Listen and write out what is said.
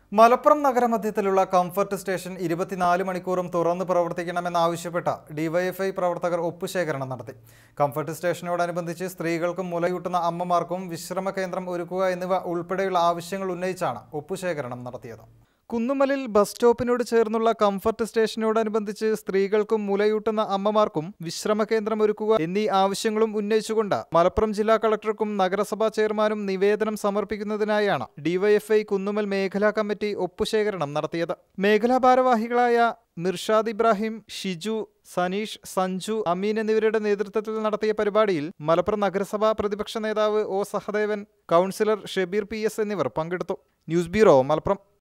Malappuram നഗരമധ്യത്തിലുള്ള comfort station ഇരുപത്തിനാല് മണിക്കൂറും തുറന്ന് പ്രവർത്തിക്കണമെന്നാവശ്യപ്പെട്ട ഡിവൈഎഫ്ഐ പ്രവർത്തകർ ഒപ്പുശേഖരണം നടത്തി കംഫർട്ട് സ്റ്റേഷനോടനുബന്ധിച്ച് സ്ത്രീകൾക്കും മുലയൂട്ടുന്ന അമ്മമാർക്കും വിശ്രമ കേന്ദ്രം ഒരുക്കുക എന്നിവ ഉൾപ്പെടെയുള്ള ആവശ്യങ്ങൾ ഉന്നയിച്ചാണ് ഒപ്പുശേഖരണം നടത്തിയത് കുന്നുമലിൽ ബസ് സ്റ്റോപ്പിനോട് ചേർന്നുള്ള കംഫർട്ട് സ്റ്റേഷനോടനുബന്ധിച്ച് സ്ത്രീകൾക്കും മുലയൂട്ടുന്ന അമ്മമാർക്കും വിശ്രമ കേന്ദ്രം ഒരുക്കുക എന്നീ ആവശ്യങ്ങളും ഉന്നയിച്ചുകൊണ്ട് മലപ്പുറം ജില്ലാ കളക്ടർക്കും നഗരസഭാ ചെയർമാനും നിവേദനം സമർപ്പിക്കുന്നതിനായാണ് ഡിവൈഎഫ്ഐ കുന്നുമൽ മേഖലാ കമ്മിറ്റി ഒപ്പുശേഖരണം നടത്തിയത് മേഖലാ ഭാരവാഹികളായ മിർഷാദ് ഇബ്രാഹിം ഷിജു സനീഷ് സഞ്ജു അമീൻ എന്നിവരുടെ നേതൃത്വത്തിൽ നടത്തിയ പരിപാടിയിൽ മലപ്പുറം നഗരസഭാ പ്രതിപക്ഷ നേതാവ് O Sahadevan councillor Shabeer P S എന്നിവർ പങ്കെടുത്തു ന്യൂസ് ബ്യൂറോ മലപ്പുറം